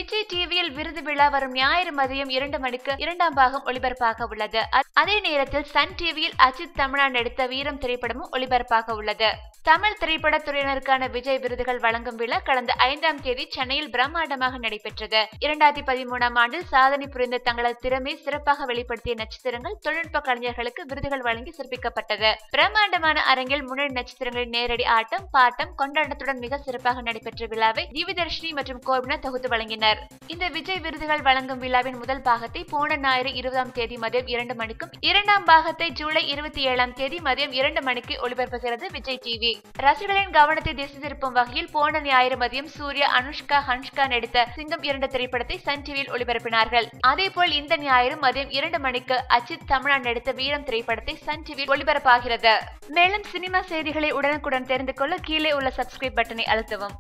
விஜய் டிவியில் விருது விழா வரும் ஞாயிறு மதியம் இரண்டு மணிக்கு இரண்டாம் பாகம் ஒளிபரப்பாக உள்ளது அ- அதே நேரத்தில் சன் டிவியில் அஜித் தமிழா நடித்த வீரம் திரைப்படமும் ஒளிபரப்பாக உள்ளது தமிழ் திரைப்பட துறையினருக்கான விஜய் விருதுகள் வழங்கும் விழா கடந்த ஐந்தாம் தேதி சென்னையில் பிரம்மாண்டமாக நடைபெற்றது இரண்டாயிரத்தி பதிமூணாம் ஆண்டில் சாதனை புரிந்த தங்களது திறமை சிறப்பாக வெளிப்படுத்திய நட்சத்திரங்கள் தொழில்நுட்ப கலைஞர்களுக்கு விருதுகள் வழங்கி சிறப்பிக்கப்பட்டது பிரம்மாண்டமான அரங்கில் முன்னணி நட்சத்திரங்களின் நேரடி ஆட்டம் பாட்டம் கொண்டாட்டத்துடன் மிக சிறப்பாக நடைபெற்ற விழாவை திவிதர்ஷினி மற்றும் கோபினா தொகுத்து வழங்கினர் இந்த விஜய் விருதுகள் வழங்கும் விழாவின் முதல் பாகத்தை போன ஞாயிறு இருபதாம் தேதி மதியம் இரண்டு மணிக்கும் இரண்டாம் பாகத்தை ஜூலை இருபத்தி ஏழாம் தேதி மதியம் இரண்டு மணிக்கு ஒளிபரப்புகிறது விஜய் டிவி ரசிகர்களின் கவனத்தை திசை திருப்பும் வகையில் போன ஞாயிறு மதியம் சூர்யா அனுஷ்கா ஹன்ஷ்கா நடித்த சிங்கம் இரண்டு திரைப்படத்தை சன் டிவியில் ஒளிபரப்பினார்கள் அதேபோல் இந்த ஞாயிறு மதியம் இரண்டு மணிக்கு அஜித் தமிழா நடித்த வீரம் திரைப்படத்தை சன் டிவியில் ஒளிபரப்பாகிறது மேலும் சினிமா செய்திகளை உடனுக்குடன் தெரிந்து கொள்ள கீழே உள்ள சப்ஸ்கிரைப் பட்டனை அழுத்தவும்